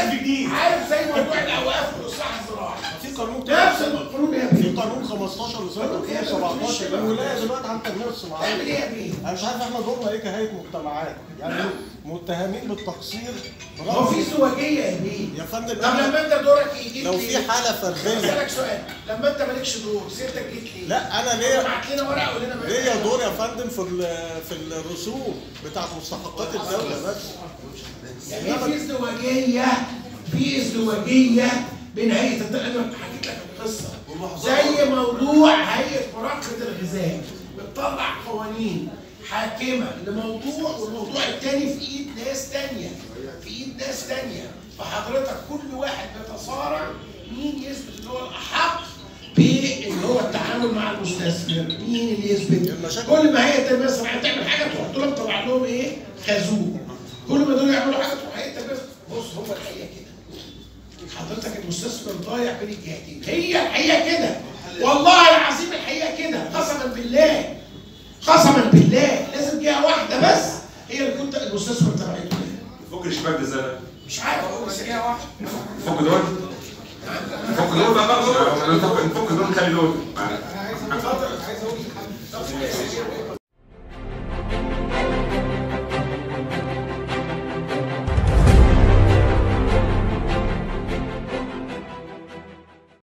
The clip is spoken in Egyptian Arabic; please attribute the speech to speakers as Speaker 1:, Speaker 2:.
Speaker 1: عارف
Speaker 2: جديد
Speaker 1: عارف زي موضوع الاوقاف والاصلاح الزراعي
Speaker 2: في قانون
Speaker 1: نفس
Speaker 2: كده
Speaker 1: القانون يا
Speaker 2: في
Speaker 1: ابني
Speaker 2: قانون 15 لسنه 2017 الولايه دلوقتي عن التنميه
Speaker 1: تعمل
Speaker 2: الصناعيه
Speaker 1: ايه يا ابني؟
Speaker 2: انا مش عارف احنا دورنا ايه كهيئه مجتمعات يعني متهمين بالتقصير
Speaker 1: هو في ازدواجيه يا ابني
Speaker 2: يا فندم
Speaker 1: طب
Speaker 2: أنا-
Speaker 1: لما انت دورك يجي
Speaker 2: لو في حاله فرديه
Speaker 1: اسالك سؤال لما انت مالكش دور سيرتك جيت ليه؟
Speaker 2: لا انا ليا
Speaker 1: بعت لنا ورقه قول لنا مالكش
Speaker 2: ليا دور يا فندم في ال- في الرسوم بتاعت مستحقات الدوله بس
Speaker 1: يعني في ازدواجيه في ازدواجيه بين هيئه الد- انا حكيت لك القصه زي موضوع هيئه مراقبه الغذاء بتطلع قوانين حاكمه لموضوع والموضوع الثاني في ايد ناس ثانيه في ايد ناس ثانيه فحضرتك كل واحد بيتصارع مين يثبت ان هو الاحق بان هو التعامل مع المستثمر مين اللي يثبت
Speaker 2: المشاكل-
Speaker 1: كل ما هي التنميه الصناعيه تعمل حاجه تحط لهم طلع لهم ايه خازوق كل ما دول يعملوا حاجه تروح هي التنميه بص هو الحقيقه كده حضرتك المستثمر ضايع بين الجهتين هي الحقيقه كده والله العظيم الحقيقه كده قسما بالله قسما بالله لازم جهه واحده بس هي اللي كنت المستثمر تبعته
Speaker 3: فك الشباك ده ازاي بقى؟
Speaker 1: مش عارف اقول بس جهه واحده
Speaker 3: فك دول فك دول بقى خلاص نفك نفك دول نخلي دول